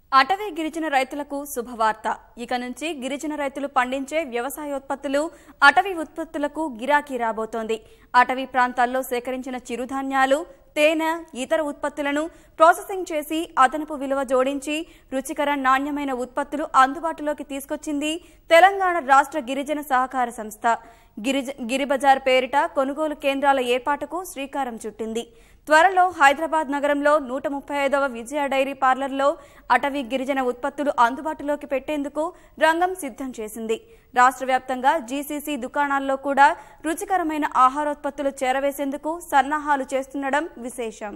అటవీ గిరిజన రైతులకు శుభవార్త ఇక నుంచి గిరిజన రైతులు పండించే వ్యవసాయోత్పత్తులు అటవీ ఉత్పత్తులకు గిరాకీ రాబోతోంది అటవీ ప్రాంతాల్లో సేకరించిన చిరుధాన్యాలు తేనె ఇతర ఉత్పత్తులను ప్రాసెసింగ్ చేసి అదనపు విలువ జోడించి రుచికర నాణ్యమైన ఉత్పత్తులు అందుబాటులోకి తీసుకొచ్చింది తెలంగాణ రాష్ట్ర గిరిజన సహకార సంస్థ గిరిజ గిరిబజార్ పేరిట కొనుగోలు కేంద్రాల ఏర్పాటుకు శ్రీకారం చుట్టింది త్వరలో హైదరాబాద్ నగరంలో నూట ముప్పై ఐదవ విజయ డైరీ పార్లర్లో అటవీ గిరిజన ఉత్పత్తులు అందుబాటులోకి పెట్టేందుకు రంగం సిద్ధం చేసింది రాష్ట్ర వ్యాప్తంగా జీసీసీ దుకాణాల్లో కూడా రుచికరమైన ఆహారోత్పత్తులు చేరవేసేందుకు సన్నాహాలు చేస్తుండడం విశేషం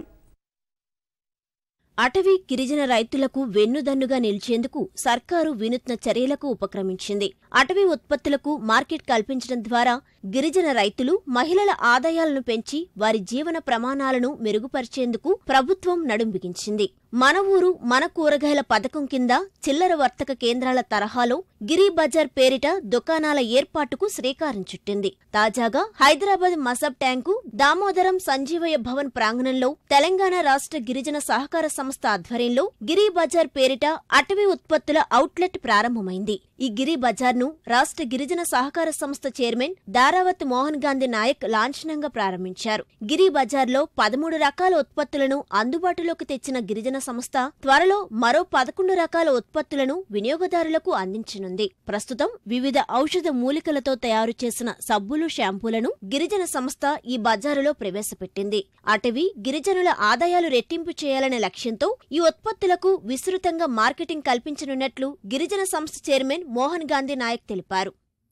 అటవీ గిరిజన రైతులకు వెన్నుదన్నుగా నిలిచేందుకు సర్కారు వినూత్న చర్యలకు ఉపక్రమించింది అటవీ ఉత్పత్తులకు మార్కెట్ కల్పించడం ద్వారా గిరిజన రైతులు మహిళల ఆదాయాలను పెంచి వారి జీవన ప్రమాణాలను మెరుగుపరిచేందుకు ప్రభుత్వం నడుం బిగించింది మన ఊరు మన కూరగాయల పథకం కింద చిల్లర వర్తక కేంద్రాల తరహాలో గిరి బజార్ పేరిట దుకాణాల ఏర్పాటుకు శ్రీకారం చుట్టింది తాజాగా హైదరాబాద్ మసబ్ ట్యాంకు దామోదరం సంజీవయ్య భవన్ ప్రాంగణంలో తెలంగాణ రాష్ట్ర గిరిజన సహకార సంస్థ ఆధ్వర్యంలో గిరి బజార్ పేరిట అటవీ ఉత్పత్తుల అవుట్లెట్ ప్రారంభమైంది ఈ గిరి బజార్ను రాష్ట్ర గిరిజన సహకార సంస్థ చైర్మన్ దారావత్ మోహన్ గాంధీ నాయక్ లాంఛనంగా ప్రారంభించారు గిరి బజార్లో పదమూడు రకాల ఉత్పత్తులను అందుబాటులోకి తెచ్చిన గిరిజన సంస్థ త్వరలో మరో పదకొండు రకాల ఉత్పత్తులను వినియోగదారులకు అందించనుంది ప్రస్తుతం వివిధ ఔషధ మూలికలతో తయారు చేసిన సబ్బులు షాంపూలను గిరిజన సంస్థ ఈ బజారులో ప్రవేశపెట్టింది అటవీ గిరిజనుల ఆదాయాలు రెట్టింపు చేయాలనే లక్ష్యంతో ఈ ఉత్పత్తులకు విస్తృతంగా మార్కెటింగ్ కల్పించనున్నట్లు గిరిజన సంస్థ చైర్మన్ మోహన్ గాంధీ నాయక్ తెలిపారు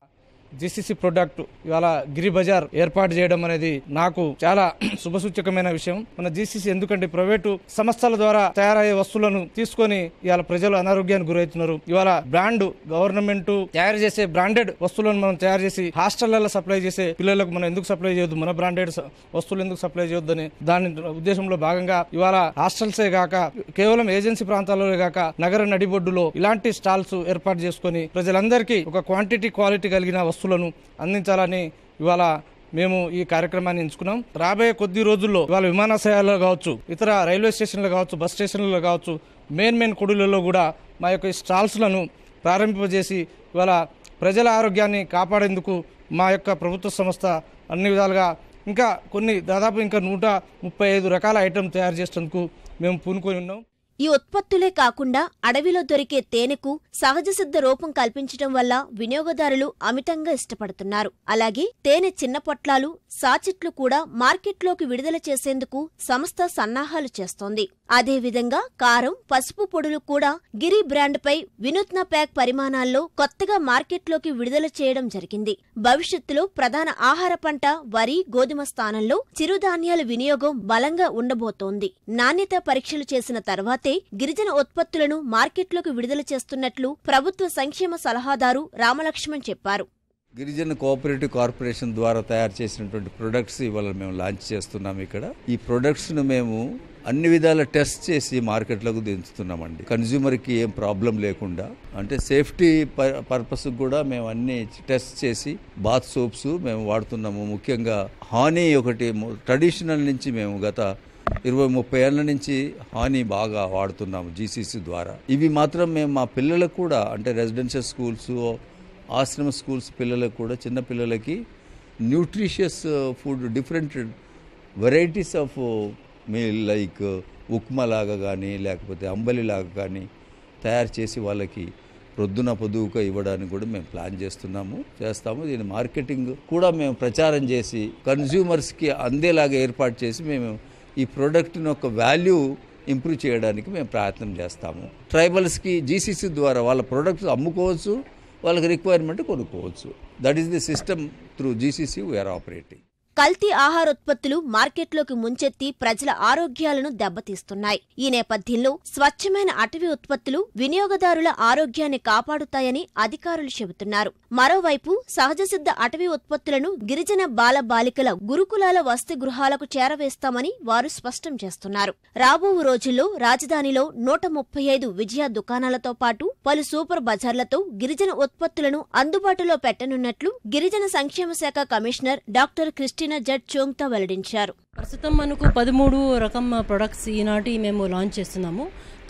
జీసీసీ ప్రొడక్ట్ ఇవాళ గిరి బజార్ ఏర్పాటు చేయడం అనేది నాకు చాలా శుభసూచకమైన విషయం మన జీసీసీ ఎందుకంటే ప్రైవేటు సంస్థల ద్వారా తయారయ్యే వస్తువులను తీసుకొని ఇవాళ ప్రజలు అనారోగ్యానికి గురవుతున్నారు ఇవాళ బ్రాండ్ గవర్నమెంట్ తయారు చేసే బ్రాండెడ్ వస్తువులను మనం తయారు చేసి హాస్టళ్లలో సప్లై చేసే పిల్లలకు మనం ఎందుకు సప్లై చేయొద్దు మన బ్రాండెడ్ స- వస్తువులు ఎందుకు సప్లై చేయొద్దని దాని ఉద్దేశంలో భాగంగా ఇవాళ హాస్టల్సే గాక కేవలం ఏజెన్సీ ప్రాంతాల్లో గాక నగర నడిబొడ్డులో ఇలాంటి స్టాల్స్ ఏర్పాటు చేసుకొని ప్రజలందరికీ ఒక క్వాంటిటీ క్వాలిటీ కలిగిన వస్తువులను అందించాలని ఇవాళ మేము ఈ కార్యక్రమాన్ని ఎంచుకున్నాం రాబోయే కొద్ది రోజుల్లో ఇవాళ విమానాశ్రయాల్లో కావచ్చు ఇతర రైల్వే స్టేషన్లు కావచ్చు బస్ స్టేషన్లలో కావచ్చు మెయిన్ మెయిన్ కొడులలో కూడా మా యొక్క ఈ స్టాల్స్లను ప్రారంభింపజేసి ఇవాళ ప్రజల ఆరోగ్యాన్ని కాపాడేందుకు మా యొక్క ప్రభుత్వ సంస్థ అన్ని విధాలుగా ఇంకా కొన్ని దాదాపు ఇంకా నూట ముప్పై ఐదు రకాల ఐటెం తయారు చేసేందుకు మేము పూనుకొని ఉన్నాం ఈ ఉత్పత్తులే కాకుండా అడవిలో దొరికే తేనెకు సహజ సిద్ధ రూపం కల్పించడం వల్ల వినియోగదారులు అమితంగా ఇష్టపడుతున్నారు అలాగే తేనె చిన్న పొట్లాలు సాచెట్లు కూడా మార్కెట్లోకి విడుదల చేసేందుకు సంస్థ సన్నాహాలు చేస్తోంది అదేవిధంగా కారం పసుపు పొడులు కూడా గిరి బ్రాండ్పై వినూత్న ప్యాక్ పరిమాణాల్లో కొత్తగా మార్కెట్లోకి విడుదల చేయడం జరిగింది భవిష్యత్తులో ప్రధాన ఆహార పంట వరి గోధుమ స్థానంలో చిరుధాన్యాల వినియోగం బలంగా ఉండబోతోంది నాణ్యత పరీక్షలు చేసిన తర్వాతే గిరిజన ఉత్పత్తులను మార్కెట్లోకి విడుదల చేస్తున్నట్లు ప్రభుత్వ సంక్షేమ సలహాదారు రామలక్ష్మణ్ చెప్పారు గిరిజన కోఆపరేటివ్ కార్పొరేషన్ ద్వారా తయారు చేసినటువంటి ప్రొడక్ట్స్ ఇవాళ మేము లాంచ్ చేస్తున్నాం ఇక్కడ ఈ ప్రొడక్ట్స్ను మేము అన్ని విధాల టెస్ట్ చేసి మార్కెట్లోకి దించుతున్నామండి కన్జ్యూమర్కి ఏం ప్రాబ్లం లేకుండా అంటే సేఫ్టీ పర్పస్ కూడా మేము అన్ని టెస్ట్ చేసి బాత్ సోప్స్ మేము వాడుతున్నాము ముఖ్యంగా హానీ ఒకటి ట్రెడిషనల్ నుంచి మేము గత ఇరవై ముప్పై ఏళ్ళ నుంచి హానీ బాగా వాడుతున్నాము జీసీసీ ద్వారా ఇవి మాత్రం మేము మా పిల్లలకు కూడా అంటే రెసిడెన్షియల్ స్కూల్స్ ఆశ్రమ స్కూల్స్ పిల్లలకు కూడా చిన్న పిల్లలకి nutritious food different varieties of meal like upma లాగా కానీ లేకపోతే అంబలి లాగా కానీ తయారు చేసి వాళ్ళకి ప్రొద్దున పొదువుగా ఇవ్వడానికి కూడా మేము ప్లాన్ చేస్తున్నాము చేస్తాము దీని మార్కెటింగ్ కూడా మేము ప్రచారం చేసి కన్జ్యూమర్స్కి అందేలాగా ఏర్పాటు చేసి మేము ఈ ప్రోడక్ట్ని ఒక వాల్యూ ఇంప్రూవ్ చేయడానికి మేము ప్రయత్నం చేస్తాము ట్రైబల్స్కి జీసీసీ ద్వారా వాళ్ళ ప్రొడక్ట్స్ అమ్ముకోవచ్చు వాళ్ళకి రిక్వైర్మెంట్ కొనుక్కోవచ్చు that is the system through GCC we are operating కల్తీ ఆహారోత్పత్తులు మార్కెట్లోకి ముంచెత్తి ప్రజల ఆరోగ్యాలను దెబ్బతీస్తున్నాయి ఈ నేపథ్యంలో స్వచ్ఛమైన అటవీ ఉత్పత్తులు వినియోగదారుల ఆరోగ్యాన్ని కాపాడుతాయని అధికారులు చెబుతున్నారు మరోవైపు సహజసిద్ధ అటవీ ఉత్పత్తులను గిరిజన బాల బాలికల గురుకులాల వసతి గృహాలకు చేరవేస్తామని వారు స్పష్టం చేస్తున్నారు రాబో రోజుల్లో రాజధానిలో నూట ముప్పై ఐదు విజయ దుకాణాలతో పాటు పలు సూపర్ బజార్లతో గిరిజన ఉత్పత్తులను అందుబాటులో పెట్టనున్నట్లు గిరిజన సంక్షేమ శాఖ commissioner doctor Christina Z Chongthu వెల్లడించారు ప్రస్తుతం మనకు పదమూడు రకం ప్రొడక్ట్స్ ఈనాటి మేము లాంచ్ చేస్తున్నాము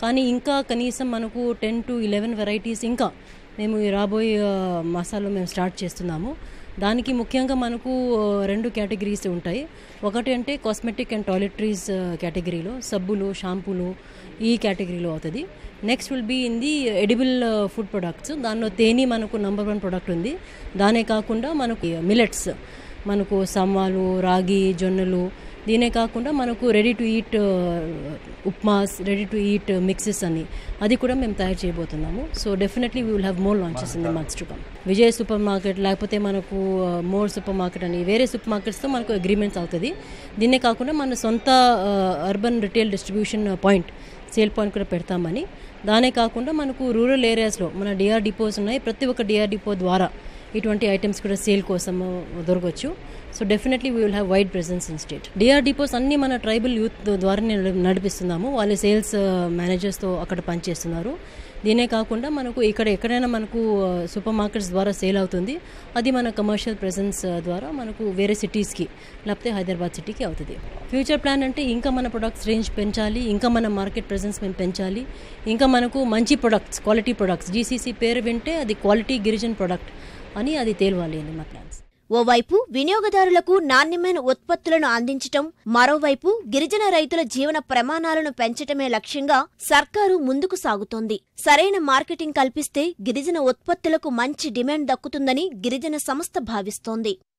కానీ ఇంకా కనీసం మనకు టెన్ టు ఇలెవెన్ వెరైటీస్ ఇంకా మేము ఈ రాబోయే ఆ, మాసాల్లో మేము స్టార్ట్ చేస్తున్నాము దానికి ముఖ్యంగా మనకు ఆ, రెండు కేటగిరీస్ ఉంటాయి ఒకటి అంటే కాస్మెటిక్ అండ్ టాయిలెటరీస్ కేటగిరీలో సబ్బులు షాంపూలు ఈ కేటగిరీలో అవుతుంది next will be in the edible food products దానిలో తేనె మనకు నంబర్ వన్ ప్రొడక్ట్ ఉంది దానే కాకుండా మనకు మిలెట్స్ మనకు సమ్మాలు రాగి జొన్నలు దీనే కాకుండా మనకు ready to eat upmas ready to eat mixes అని అది కూడా మేము తయారు చేయబోతున్నాము so definitely we will have more launches in the months to come Vijay supermarket లేకపోతే మనకు మోర్ సూపర్ మార్కెట్ అని వేరే సూపర్ మార్కెట్స్తో మనకు అగ్రిమెంట్స్ అవుతుంది దీన్నే కాకుండా మన సొంత urban retail distribution point sale point కూడా పెడతామని దానే కాకుండా మనకు రూరల్ ఏరియాస్లో మన డిఆర్ డిపోస్ ఉన్నాయి ప్రతి ఒక్క డిఆర్ డిపో ద్వారా ఇటువంటి ఐటమ్స్ కూడా సేల్ కోసం దొరకవచ్చు so definitely we will have wide presence in state DR depots అన్ని మన ట్రైబల్ యూత్ ద్వారానే నడి- నడిపిస్తున్నాము వాళ్ళ సేల్స్ మేనేజర్స్తో అక్కడ పనిచేస్తున్నారు దీనే కాకుండా మనకు ఇక్కడ ఎక్కడైనా మనకు సూపర్ మార్కెట్స్ ద్వారా సేల్ అవుతుంది అది మన కమర్షియల్ ప్రెసెన్స్ ద్వారా మనకు వేరే సిటీస్కి లేకపోతే హైదరాబాద్ సిటీకి అవుతుంది ఫ్యూచర్ ప్లాన్ అంటే ఇంకా మన ప్రొడక్ట్స్ రేంజ్ పెంచాలి ఇంకా మన మార్కెట్ ప్రెసెన్స్ మేము పెంచాలి ఇంకా మనకు మంచి ప్రొడక్ట్స్ క్వాలిటీ ప్రొడక్ట్స్ జీసీసీ పేరు వింటే అది క్వాలిటీ గిరిజన్ ప్రొడక్ట్ అని అది తేల్వాలి అని మా ప్లాన్స్ ఓవైపు వినియోగదారులకు నాణ్యమైన ఉత్పత్తులను అందించటం మరోవైపు గిరిజన రైతుల జీవన ప్రమాణాలను పెంచటమే లక్ష్యంగా సర్కారు ముందుకు సాగుతోంది సరైన మార్కెటింగ్ కల్పిస్తే గిరిజన ఉత్పత్తులకు మంచి డిమాండ్ దక్కుతుందని గిరిజన సంస్థ భావిస్తోంది